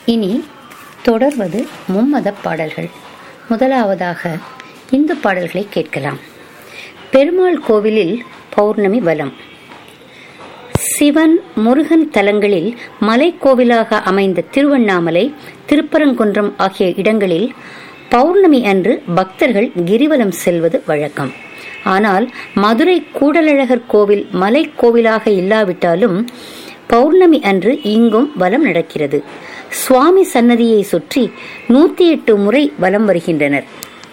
இனி தொடர்வது மும்மத பாடல்கள் முதலாவதாக இந்து பாடல்களை கேட்கலாம் பெருமாள் கோவிலில் பௌர்ணமி வலம் சிவன் முருகன் தலங்களில் மலைக்கோவிலாக அமைந்த திருவண்ணாமலை திருப்பரங்குன்றம் ஆகிய இடங்களில் பௌர்ணமி அன்று பக்தர்கள் கிரிவலம் செல்வது வழக்கம் ஆனால் மதுரை கூடலழகர் கோவில் மலைக்கோவிலாக இல்லாவிட்டாலும் பௌர்ணமி அன்று இங்கும் வலம் நடக்கிறது சுவாமி சன்னதியை சுற்றி நூத்தி எட்டு முறை வலம் வருகின்றனர்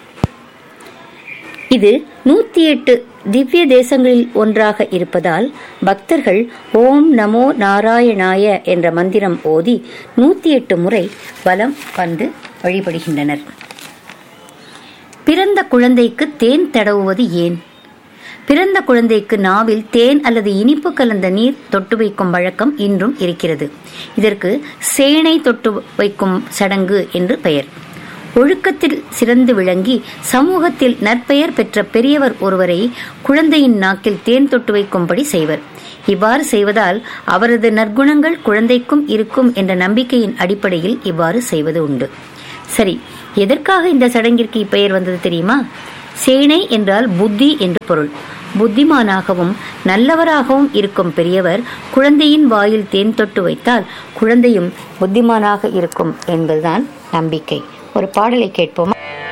இது நூத்தி எட்டு திவ்ய தேசங்களில் ஒன்றாக இருப்பதால் பக்தர்கள் ஓம் நமோ நாராயணாய என்ற மந்திரம் ஓதி நூத்தி எட்டு முறை வலம் வந்து வழிபடுகின்றனர் பிறந்த குழந்தைக்கு தேன் தடவுவது ஏன் பிறந்த குழந்தைக்கு நாவில் தேன் அல்லது இனிப்பு கலந்த நீர் தொட்டு வைக்கும் வழக்கம் இன்றும் இருக்கிறது இதற்கு சேனை தொட்டு வைக்கும் சடங்கு என்று பெயர் ஒழுக்கத்தில் சிறந்து விளங்கி சமூகத்தில் நற்பெயர் பெற்ற பெரியவர் ஒருவரை குழந்தையின் நாக்கில் தேன் தொட்டு வைக்கும்படி செய்வர் இவ்வாறு செய்வதால் அவரது நற்குணங்கள் குழந்தைக்கும் இருக்கும் என்ற நம்பிக்கையின் அடிப்படையில் இவ்வாறு செய்வது உண்டு சரி எதற்காக இந்த சடங்கிற்கு இப்பெயர் வந்தது தெரியுமா சேனை என்றால் புத்தி என்று பொருள் புத்திமானாகவும் நல்லவராகவும் இருக்கும் பெரியவர் குழந்தையின் வாயில் தேன் தொட்டு வைத்தால் குழந்தையும் புத்திமானாக இருக்கும் என்பதுதான் நம்பிக்கை ஒரு பாடலை கேட்போமா